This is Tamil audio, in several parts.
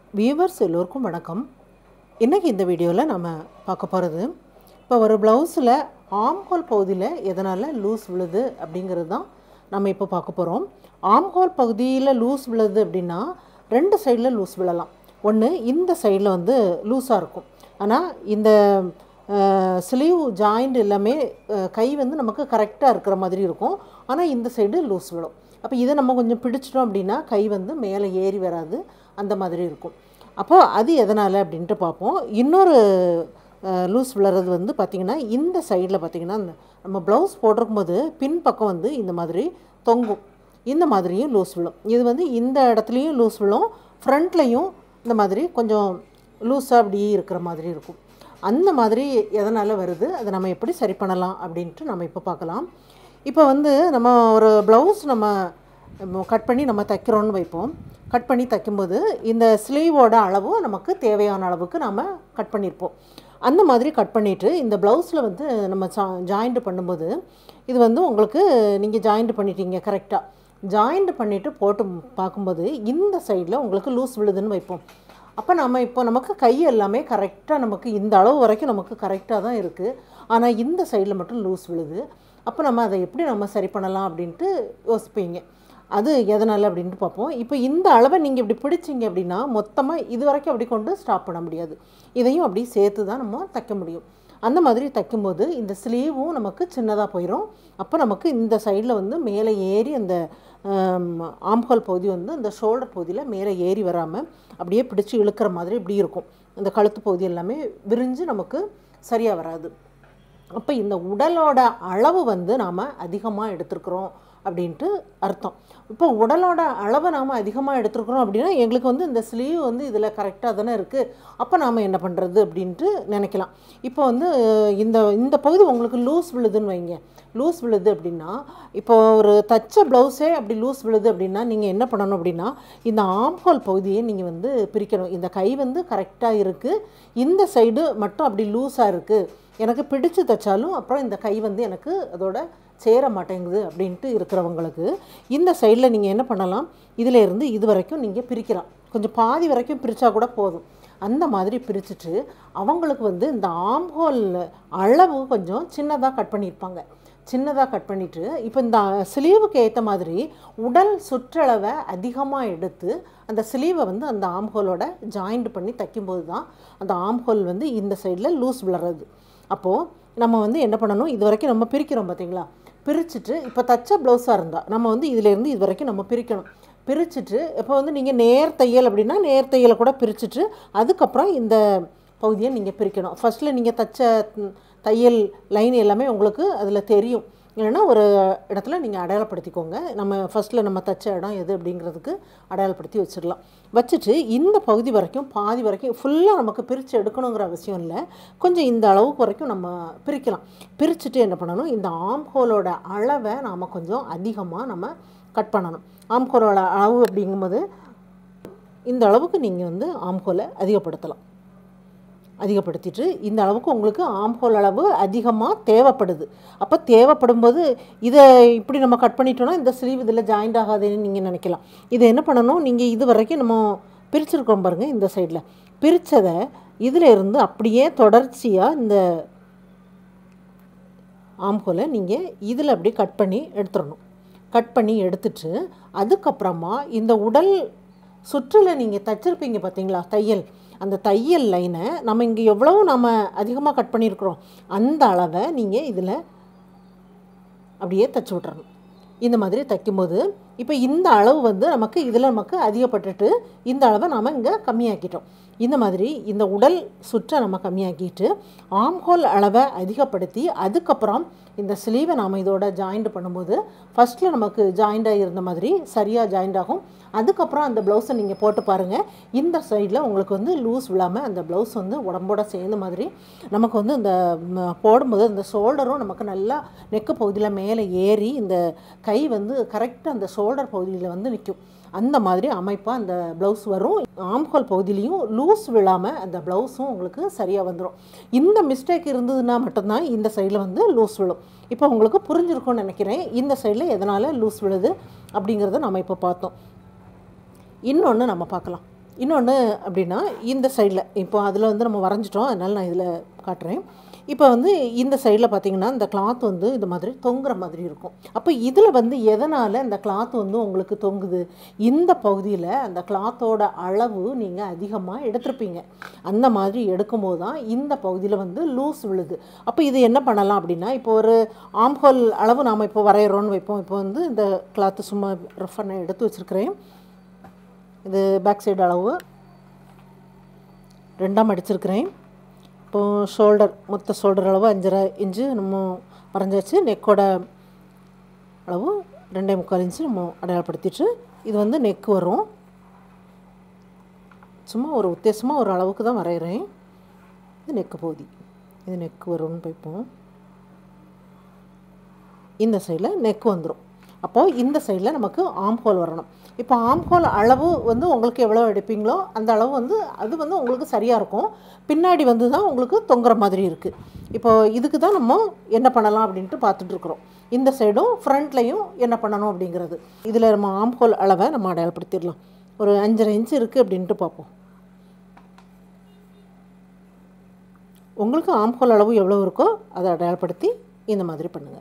வியூவர்ஸ் எல்லோருக்கும் வணக்கம் இன்றைக்கி இந்த வீடியோவில் நம்ம பார்க்க போகிறது இப்போ ஒரு ப்ளவுஸில் ஆம்ஹோல் பகுதியில் எதனால் லூஸ் விழுது அப்படிங்கிறது தான் நம்ம இப்போ பார்க்க போகிறோம் ஆம்ஹோல் பகுதியில் லூஸ் விழுது அப்படின்னா ரெண்டு சைடில் லூஸ் விழலாம் ஒன்று இந்த சைடில் வந்து லூஸாக இருக்கும் ஆனால் இந்த ஸ்லீவ் ஜாயிண்ட் எல்லாமே அஹ், கை வந்து நமக்கு கரெக்டாக இருக்கிற மாதிரி இருக்கும் ஆனால் இந்த சைடு லூஸ் விழும் அப்போ இதை நம்ம கொஞ்சம் பிடிச்சிட்டோம் அப்படின்னா கை வந்து மேலே ஏறி வராது அந்த மாதிரி இருக்கும் அப்போ அது எதனால் அப்படின்ட்டு பார்ப்போம் இன்னொரு லூஸ் விழுறது வந்து பார்த்திங்கன்னா இந்த சைடில் பார்த்திங்கன்னா இந்த நம்ம ப்ளவுஸ் போட்டிருக்கும்போது பின் பக்கம் வந்து இந்த மாதிரி தொங்கும் இந்த மாதிரியும் லூஸ் விழும் இது வந்து இந்த இடத்துலையும் லூஸ் விழும் ஃப்ரண்ட்லேயும் இந்த மாதிரி கொஞ்சம் லூஸாக அப்படி இருக்கிற மாதிரி இருக்கும் அந்த மாதிரி எதனால் வருது அதை நம்ம எப்படி சரி பண்ணலாம் அப்படின்ட்டு நம்ம இப்போ பார்க்கலாம் இப்போ வந்து நம்ம ஒரு ப்ளவுஸ் நம்ம கட் பண்ணி நம்ம தைக்கிறோன்னு வைப்போம் கட் பண்ணி தைக்கும்போது இந்த ஸ்லீவோட அளவும் நமக்கு தேவையான அளவுக்கு நம்ம கட் பண்ணியிருப்போம் அந்த மாதிரி கட் பண்ணிவிட்டு இந்த ப்ளவுஸில் வந்து நம்ம ஜாயிண்ட் பண்ணும்போது இது வந்து உங்களுக்கு நீங்கள் ஜாயிண்ட் பண்ணிட்டீங்க கரெக்டாக ஜாயிண்ட் பண்ணிவிட்டு போட்டு பார்க்கும்போது இந்த சைடில் உங்களுக்கு லூஸ் விழுதுன்னு வைப்போம் அப்போ நம்ம இப்போ நமக்கு கை எல்லாமே கரெக்டாக நமக்கு இந்த அளவு வரைக்கும் நமக்கு கரெக்டாக தான் இருக்குது ஆனால் இந்த சைடில் மட்டும் லூஸ் விழுது அப்போ நம்ம அதை எப்படி நம்ம சரி பண்ணலாம் அப்படின்ட்டு யோசிப்பீங்க அது எதனால் அப்படின்ட்டு பார்ப்போம் இப்போ இந்த அளவை நீங்கள் இப்படி பிடிச்சிங்க அப்படின்னா மொத்தமாக இது வரைக்கும் அப்படி கொண்டு ஸ்டாப் பண்ண முடியாது இதையும் அப்படி சேர்த்து தான் நம்ம தைக்க முடியும் அந்த மாதிரி தைக்கும்போது இந்த ஸ்லீவும் நமக்கு சின்னதாக போயிடும் அப்போ நமக்கு இந்த சைடில் வந்து மேலே ஏறி அந்த ஆம்ஹோல் பகுதி வந்து அந்த ஷோல்டர் பகுதியில் மேலே ஏறி வராமல் அப்படியே பிடிச்சி இழுக்கிற மாதிரி இப்படி இருக்கும் இந்த கழுத்து பகுதி எல்லாமே விரிஞ்சு நமக்கு சரியாக வராது அப்போ இந்த உடலோட அளவு வந்து நாம் அதிகமாக எடுத்துருக்குறோம் அப்படின்ட்டு அர்த்தம் இப்போ உடலோட அளவை நாம் அதிகமாக எடுத்துருக்குறோம் அப்படின்னா எங்களுக்கு வந்து இந்த ஸ்லீவ் வந்து இதில் கரெக்டாக தானே இருக்குது அப்போ நாம் என்ன பண்ணுறது அப்படின்ட்டு நினைக்கலாம் இப்போ வந்து அஹ், இந்த இந்த பகுதி உங்களுக்கு லூஸ் விழுதுன்னு வைங்க லூஸ் விழுது அப்படின்னா இப்போ ஒரு தச்ச ப்ளவுஸே அப்படி லூஸ் விழுது அப்படின்னா நீங்கள் என்ன பண்ணணும் அப்படின்னா இந்த ஆம்ஹோல் பகுதியை நீங்கள் வந்து பிரிக்கணும் இந்த கை வந்து கரெக்டாக இருக்குது இந்த சைடு மட்டும் அப்படி லூஸாக இருக்குது எனக்கு பிடிச்சு தைச்சாலும் அப்புறம் இந்த கை வந்து எனக்கு அதோட சேர மாட்டேங்குது அப்படின்ட்டு இருக்கிறவங்களுக்கு இந்த சைடில் நீங்கள் என்ன பண்ணலாம் இதில் இருந்து இது வரைக்கும் நீங்கள் பிரிக்கலாம் கொஞ்சம் பாதி வரைக்கும் பிரித்தா கூட போதும் அந்த மாதிரி பிரிச்சுட்டு அவங்களுக்கு வந்து இந்த ஆம்ஹோல் அளவு கொஞ்சம் சின்னதாக கட் பண்ணியிருப்பாங்க சின்னதாக கட் பண்ணிவிட்டு இப்போ இந்த ஸ்லீவுக்கு ஏற்ற மாதிரி உடல் சுற்றளவை அதிகமாக எடுத்து அந்த ஸ்லீவை வந்து அந்த ஆம்ஹோலோட ஜாயிண்ட் பண்ணி தைக்கும்போது தான் அந்த ஆம்ஹோல் வந்து இந்த சைடில் லூஸ் விளறது அப்போது நம்ம வந்து என்ன பண்ணணும் இது வரைக்கும் நம்ம பிரிக்கிறோம் பார்த்தீங்களா பிரிச்சுட்டு இப்போ தச்ச ப்ளவுஸாக இருந்தால் நம்ம வந்து இதிலேருந்து இது வரைக்கும் நம்ம பிரிக்கணும் பிரிச்சுட்டு இப்போ வந்து நீங்கள் நேர் தையல் அப்படின்னா நேர் தையலை கூட பிரிச்சுட்டு அதுக்கப்புறம் இந்த பகுதியை நீங்கள் பிரிக்கணும் ஃபஸ்ட்டில் நீங்கள் தச்ச ம், தையல் லைன் எல்லாமே உங்களுக்கு அதில் தெரியும் இல்லைன்னா ஒரு இடத்துல நீங்கள் அடையாளப்படுத்திக்கோங்க நம்ம ஃபஸ்ட்டில் நம்ம தச்ச இடம் எது அப்படிங்கிறதுக்கு அடையாளப்படுத்தி வச்சிடலாம் வச்சுட்டு இந்த பகுதி வரைக்கும் பாதி வரைக்கும் ஃபுல்லாக நமக்கு பிரித்து எடுக்கணுங்கிற அவசியம் இல்லை கொஞ்சம் இந்த அளவுக்கு வரைக்கும் நம்ம பிரிக்கலாம் பிரிச்சுட்டு என்ன பண்ணணும் இந்த ஆம்ஹோலோட அளவை நாம் கொஞ்சம் அதிகமாக நம்ம கட் பண்ணணும் ஆம்ஹோலோட அளவு அப்படிங்கும்போது இந்த அளவுக்கு நீங்கள் வந்து ஆம்ஹோலை அதிகப்படுத்தலாம் அதிகப்படுத்திட்டு இந்த அளவுக்கு உங்களுக்கு ஆம்ஹோல் அளவு அதிகமாக தேவைப்படுது அப்போ தேவைப்படும் போது இதை இப்படி நம்ம கட் பண்ணிட்டோம்னா இந்த ஸ்லீவ் இதில் ஜாயிண்ட் ஆகாதுன்னு நீங்கள் நினைக்கலாம் இதை என்ன பண்ணணும் நீங்கள் இது வரைக்கும் நம்ம பிரிச்சிருக்கோம் பாருங்கள் இந்த சைடில் பிரித்ததை இதில் இருந்து அப்படியே தொடர்ச்சியாக இந்த ஆம்ஹோலை நீங்கள் இதில் அப்படியே கட் பண்ணி எடுத்துடணும் கட் பண்ணி எடுத்துட்டு அதுக்கப்புறமா இந்த உடல் சுற்றில நீங்கள் தச்சிருப்பீங்க பார்த்தீங்களா தையல் அந்த தையல் லைனை நம்ம இங்கே எவ்வளவு நம்ம அதிகமாக கட் பண்ணியிருக்கிறோம் அந்த அளவை நீங்கள் இதில் அப்படியே தச்சு விட்றணும் இந்த மாதிரி தைக்கும்போது இப்போ இந்த அளவு வந்து நமக்கு இதில் நமக்கு அதிகப்பட்டுட்டு இந்த அளவை நாம் இங்கே கம்மியாக்கிட்டோம் இந்த மாதிரி இந்த உடல் சுற்றை நம்ம கம்மியாக்கிட்டு ஆம்ஹோல் அளவை அதிகப்படுத்தி அதுக்கப்புறம் இந்த ஸ்லீவை நாம் இதோட ஜாயிண்ட் பண்ணும்போது ஃபஸ்ட்டில் நமக்கு ஜாயிண்டாக இருந்த மாதிரி சரியாக ஜாயிண்ட் ஆகும் அதுக்கப்புறம் அந்த ப்ளவுஸை நீங்கள் போட்டு பாருங்கள் இந்த சைடில் உங்களுக்கு வந்து லூஸ் விழாமல் அந்த ப்ளவுஸ் வந்து உடம்போட சேர்ந்த மாதிரி நமக்கு வந்து இந்த ம், போடும்போது அந்த ஷோல்டரும் நமக்கு நல்லா நெக்கு பகுதியில் மேலே ஏறி இந்த கை வந்து கரெக்டாக அந்த ஷோல்டர் பகுதியில் வந்து நிற்கும் அந்த மாதிரி அமைப்பாக அந்த ப்ளவுஸ் வரும் ஆம்ஹோல் பகுதியிலையும் லூஸ் விழாமல் அந்த ப்ளவுஸும் உங்களுக்கு சரியாக வந்துடும் இந்த மிஸ்டேக் இருந்ததுன்னா மட்டும்தான் இந்த சைடில் வந்து லூஸ் விழும் இப்போ உங்களுக்கு புரிஞ்சிருக்கும்னு நினைக்கிறேன் இந்த சைடில் எதனால் லூஸ் விழுது அப்படிங்கிறத நம்ம இப்போ பார்த்தோம் இன்னொன்று நம்ம பார்க்கலாம் இன்னொன்று அப்படின்னா இந்த சைடில் இப்போ அதில் வந்து நம்ம வரைஞ்சிட்டோம் அதனால் நான் இதில் காட்டுறேன் இப்போ வந்து இந்த சைடில் பார்த்தீங்கன்னா இந்த கிளாத் வந்து இந்த மாதிரி தொங்குற மாதிரி இருக்கும் அப்போ இதில் வந்து எதனால் இந்த கிளாத் வந்து உங்களுக்கு தொங்குது இந்த பகுதியில் அந்த கிளாத்தோட அளவு நீங்கள் அதிகமாக எடுத்திருப்பீங்க அந்த மாதிரி எடுக்கும்போது தான் இந்த பகுதியில் வந்து லூஸ் விழுது அப்போ இது என்ன பண்ணலாம் அப்படின்னா இப்போ ஒரு ஆம்ஹோல் அளவு நாம் இப்போ வரைகிறோன்னு வைப்போம் இப்போ வந்து இந்த கிளாத்து சும்மா ரஃப் பண்ண எடுத்து வச்சுருக்கிறேன் இது பேக் சைடு அளவு ரெண்டாம் அடிச்சிருக்கிறேன் இப்போது ஷோல்டர் மொத்த ஷோல்டர் அளவு அஞ்சரை இன்ச்சு நம்ம வரைஞ்சாச்சு நெக்கோட அளவு ரெண்டே முக்கால் இன்ச்சு நம்ம அடையாளப்படுத்திட்டு இது வந்து நெக் வரும் சும்மா ஒரு உத்தேசமாக ஒரு அளவுக்கு தான் வரைகிறேன் இது நெக்கு பகுதி இது நெக் வரும்னு வைப்போம் இந்த சைடில் நெக் வந்துடும் அப்போது இந்த சைடில் நமக்கு ஆம் ஹோல் வரணும் இப்போ ஆம் ஹோல் அளவு வந்து உங்களுக்கு எவ்வளோ எடுப்பீங்களோ அந்த அளவு வந்து அது வந்து உங்களுக்கு சரியாக இருக்கும் பின்னாடி வந்து தான் உங்களுக்கு தொங்குற மாதிரி இருக்குது இப்போ இதுக்கு தான் நம்ம என்ன பண்ணலாம் அப்படின்ட்டு பார்த்துட்ருக்குறோம் இந்த சைடும் ஃப்ரண்ட்லேயும் என்ன பண்ணணும் அப்படிங்கிறது இதில் நம்ம ஆம் ஹோல் அளவை நம்ம அடையாளப்படுத்திடலாம் ஒரு அஞ்சரை இன்ச்சு இருக்குது அப்படின்ட்டு பார்ப்போம் உங்களுக்கு ஆம் ஹோல் அளவு எவ்வளோ இருக்கோ அதை அடையாளப்படுத்தி இந்த மாதிரி பண்ணுங்கள்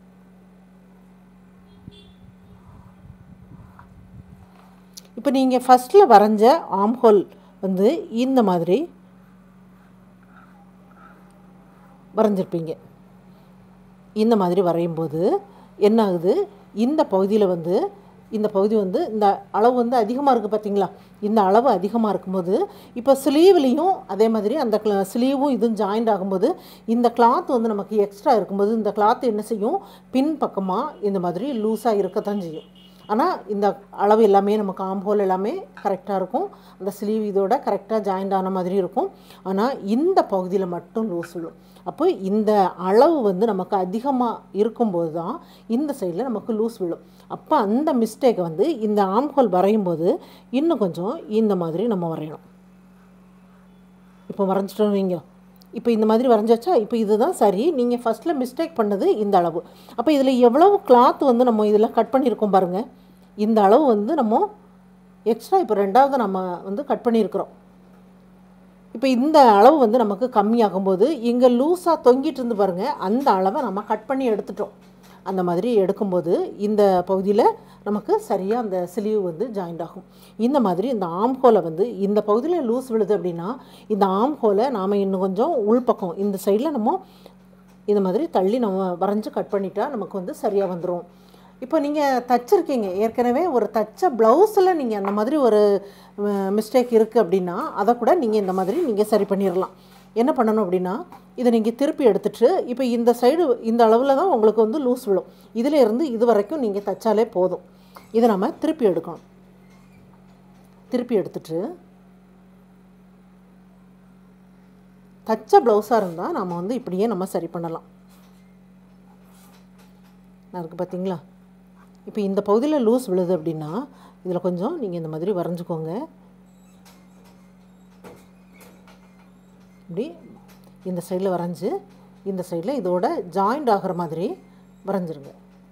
இப்போ நீங்கள் ஃபஸ்ட்டில் வரைஞ்ச ஆம்ஹோல் வந்து இந்த மாதிரி வரைஞ்சிருப்பீங்க இந்த மாதிரி வரையும்போது என்ன ஆகுது இந்த பகுதியில் வந்து இந்த பகுதி வந்து இந்த அளவு வந்து அதிகமாக இருக்குது பார்த்தீங்களா இந்த அளவு அதிகமாக இருக்கும்போது இப்போ ஸ்லீவ்லேயும் அதே மாதிரி அந்த ஸ்லீவும் இதுவும் ஜாயிண்ட் ஆகும்போது இந்த கிளாத் வந்து நமக்கு எக்ஸ்ட்ரா இருக்கும்போது இந்த கிளாத் என்ன செய்யும் பின் பக்கமாக இந்த மாதிரி லூஸாக இருக்கத்தான் செய்யும் ஆனால் இந்த அளவு எல்லாமே நமக்கு ஆம்போல் எல்லாமே கரெக்டாக இருக்கும் அந்த ஸ்லீவ் இதோட கரெக்டாக ஜாயிண்ட் ஆன மாதிரி இருக்கும் ஆனால் இந்த பகுதியில் மட்டும் லூஸ் விழும் அப்போ இந்த அளவு வந்து நமக்கு அதிகமாக இருக்கும்போது தான் இந்த சைடில் நமக்கு லூஸ் விழும் அப்போ அந்த மிஸ்டேக்கை வந்து இந்த ஆம்ஹோல் வரையும் போது இன்னும் கொஞ்சம் இந்த மாதிரி நம்ம வரையணும் இப்போ வரைஞ்சிட்டோம் வைங்க இப்போ இந்த மாதிரி வரைஞ்சாச்சா இப்போ இதுதான் சரி நீங்கள் ஃபஸ்ட்டில் மிஸ்டேக் பண்ணது இந்த அளவு அப்போ இதில் எவ்வளவு கிளாத் வந்து நம்ம இதில் கட் பண்ணியிருக்கோம் பாருங்கள் இந்த அளவு வந்து நம்ம எக்ஸ்ட்ரா இப்போ ரெண்டாவது நம்ம வந்து கட் பண்ணியிருக்கிறோம் இப்போ இந்த அளவு வந்து நமக்கு கம்மியாகும்போது இங்கே லூஸாக தொங்கிட்டு இருந்து பாருங்கள் அந்த அளவை நம்ம கட் பண்ணி எடுத்துட்டோம் அந்த மாதிரி எடுக்கும்போது இந்த பகுதியில் நமக்கு சரியாக அந்த ஸ்லீவ் வந்து ஜாயிண்ட் ஆகும் இந்த மாதிரி இந்த ஆம் ஹோலை வந்து இந்த பகுதியில் லூஸ் விழுது அப்படின்னா இந்த ஆம் ஹோலை நாம் இன்னும் கொஞ்சம் உள்பக்கம் இந்த சைடில் நம்ம இந்த மாதிரி தள்ளி நம்ம வரைஞ்சி கட் பண்ணிட்டா நமக்கு வந்து சரியாக வந்துடும் இப்போ நீங்கள் தச்சிருக்கீங்க ஏற்கனவே ஒரு தச்ச ப்ளவுஸில் நீங்கள் அந்த மாதிரி ஒரு மிஸ்டேக் இருக்குது அப்படின்னா அதை கூட நீங்கள் இந்த மாதிரி நீங்கள் சரி பண்ணிடலாம் என்ன பண்ணணும் அப்படின்னா இதை நீங்கள் திருப்பி எடுத்துட்டு இப்போ இந்த சைடு இந்த அளவில் தான் உங்களுக்கு வந்து லூஸ் விழும் இதில் இருந்து இது வரைக்கும் நீங்கள் தைச்சாலே போதும் இதை நம்ம திருப்பி எடுக்கணும் திருப்பி எடுத்துட்டு தச்ச ப்ளவுஸாக இருந்தால் நம்ம வந்து இப்படியே நம்ம சரி பண்ணலாம் நான் இருக்குது பார்த்தீங்களா இப்போ இந்த பகுதியில் லூஸ் விழுது அப்படின்னா இதில் கொஞ்சம் நீங்கள் இந்த மாதிரி வரைஞ்சிக்கோங்க இப்படி இந்த சைடில் வரைஞ்சி இந்த சைடில் இதோட ஜாயிண்ட் ஆகிற மாதிரி வரைஞ்சிருங்க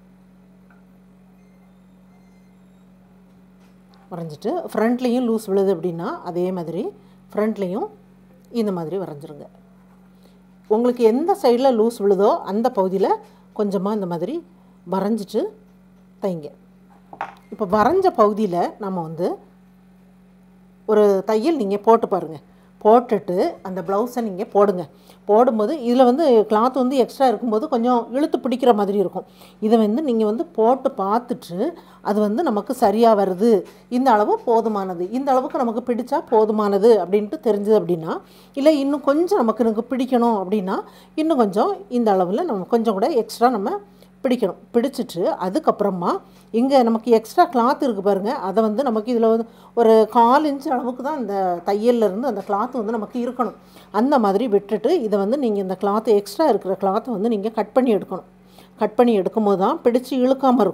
வரைஞ்சிட்டு ஃப்ரண்ட்லேயும் லூஸ் விழுது அப்படின்னா அதே மாதிரி ஃப்ரண்ட்லேயும் இந்த மாதிரி வரைஞ்சிருங்க உங்களுக்கு எந்த சைடில் லூஸ் விழுதோ அந்த பகுதியில் கொஞ்சமாக இந்த மாதிரி வரைஞ்சிட்டு தைங்க இப்போ வரைஞ்ச பகுதியில் நம்ம வந்து ஒரு தையல் நீங்கள் போட்டு பாருங்கள் போட்டுட்டு அந்த ப்ளவுஸை நீங்கள் போடுங்க போடும்போது இதில் வந்து கிளாத் வந்து எக்ஸ்ட்ரா இருக்கும்போது கொஞ்சம் இழுத்து பிடிக்கிற மாதிரி இருக்கும் இதை வந்து நீங்கள் வந்து போட்டு பார்த்துட்டு அது வந்து நமக்கு சரியாக வருது இந்த அளவு போதுமானது இந்த அளவுக்கு நமக்கு பிடிச்சா போதுமானது அப்படின்ட்டு தெரிஞ்சது அப்படின்னா இல்லை இன்னும் கொஞ்சம் நமக்கு எனக்கு பிடிக்கணும் அப்படின்னா இன்னும் கொஞ்சம் இந்த அளவில் நம்ம கொஞ்சம் கூட எக்ஸ்ட்ரா நம்ம பிடிக்கணும் பிடிச்சிட்டு அதுக்கப்புறமா இங்கே நமக்கு எக்ஸ்ட்ரா கிளாத் இருக்குது பாருங்கள் அதை வந்து நமக்கு இதில் வந்து ஒரு கால் இன்ச் அளவுக்கு தான் இந்த தையல்ல இருந்து அந்த கிளாத் வந்து நமக்கு இருக்கணும் அந்த மாதிரி விட்டுட்டு இதை வந்து நீங்கள் இந்த கிளாத் எக்ஸ்ட்ரா இருக்கிற கிளாத்தை வந்து நீங்கள் கட் பண்ணி எடுக்கணும் கட் பண்ணி எடுக்கும்போது தான் பிடிச்சி இழுக்காமல் இருக்கும்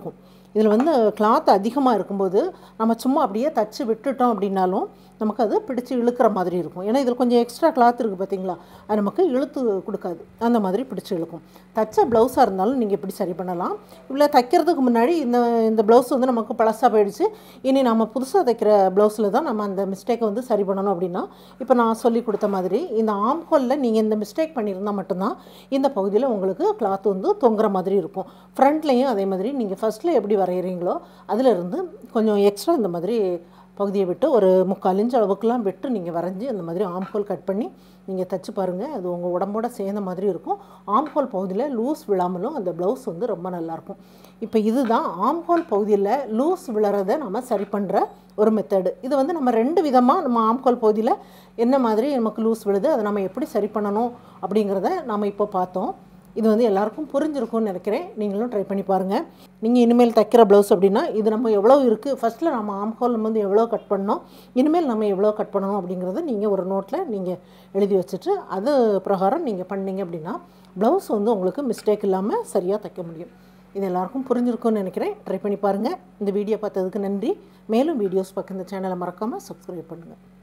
இதில் வந்து கிளாத் அதிகமாக இருக்கும்போது நம்ம சும்மா அப்படியே தச்சு விட்டுட்டோம் அப்படின்னாலும் நமக்கு அது பிடிச்சி இழுக்கிற மாதிரி இருக்கும் ஏன்னா இதில் கொஞ்சம் எக்ஸ்ட்ரா கிளாத் இருக்குது பார்த்தீங்களா அது நமக்கு இழுத்து கொடுக்காது அந்த மாதிரி பிடிச்சி இழுக்கும் தச்ச ப்ளவுஸாக இருந்தாலும் நீங்கள் இப்படி சரி பண்ணலாம் இல்லை தைக்கிறதுக்கு முன்னாடி இந்த இந்த ப்ளவுஸ் வந்து நமக்கு பழசாக போயிடுச்சு இனி நம்ம புதுசாக தைக்கிற ப்ளவுஸில் தான் நம்ம அந்த மிஸ்டேக்கை வந்து சரி பண்ணணும் அப்படின்னா இப்போ நான் சொல்லி கொடுத்த மாதிரி இந்த ஆம் ஹோலில் நீங்கள் இந்த மிஸ்டேக் பண்ணியிருந்தால் மட்டும்தான் இந்த பகுதியில் உங்களுக்கு கிளாத் வந்து தொங்குற மாதிரி இருக்கும் ஃப்ரண்ட்லேயும் அதே மாதிரி நீங்கள் ஃபஸ்ட்டில் எப்படி வரைகிறீங்களோ அதிலிருந்து கொஞ்சம் எக்ஸ்ட்ரா இந்த மாதிரி பகுதியை விட்டு ஒரு முக்கால் இன்ச் அளவுக்குலாம் விட்டு நீங்கள் வரைஞ்சி அந்த மாதிரி ஆம்ஹோல் கட் பண்ணி நீங்கள் தைச்சு பாருங்கள் அது உங்கள் உடம்போட சேர்ந்த மாதிரி இருக்கும் ஆம்ஹோல் பகுதியில் லூஸ் விழாமலும் அந்த ப்ளவுஸ் வந்து ரொம்ப நல்லாயிருக்கும் இப்போ இதுதான் ஆம்ஹோல் பகுதியில் லூஸ் விழறதை நம்ம சரி பண்ணுற ஒரு மெத்தடு இது வந்து நம்ம ரெண்டு விதமாக நம்ம ஆம்ஹோல் பகுதியில் என்ன மாதிரி நமக்கு லூஸ் விழுது அதை நம்ம எப்படி சரி பண்ணணும் அப்படிங்கிறத நம்ம இப்போ பார்த்தோம் இது வந்து எல்லாருக்கும் புரிஞ்சிருக்கும்னு நினைக்கிறேன் நீங்களும் ட்ரை பண்ணி பாருங்கள் நீங்கள் இனிமேல் தைக்கிற ப்ளவுஸ் அப்படின்னா இது நம்ம எவ்வளோ இருக்குது ஃபஸ்ட்டில் நம்ம ஆம்ஹோல் வந்து எவ்வளோ கட் பண்ணோம் இனிமேல் நம்ம எவ்வளோ கட் பண்ணணும் அப்படிங்கிறத நீங்கள் ஒரு நோட்டில் நீங்கள் எழுதி வச்சுட்டு அது பிரகாரம் நீங்கள் பண்ணீங்க அப்படின்னா ப்ளவுஸ் வந்து உங்களுக்கு மிஸ்டேக் இல்லாமல் சரியாக தைக்க முடியும் இது எல்லாருக்கும் புரிஞ்சிருக்கும்னு நினைக்கிறேன் ட்ரை பண்ணி பாருங்கள் இந்த வீடியோ பார்த்ததுக்கு நன்றி மேலும் வீடியோஸ் பார்க்க இந்த சேனலை மறக்காமல் சப்ஸ்கிரைப் பண்ணுங்கள்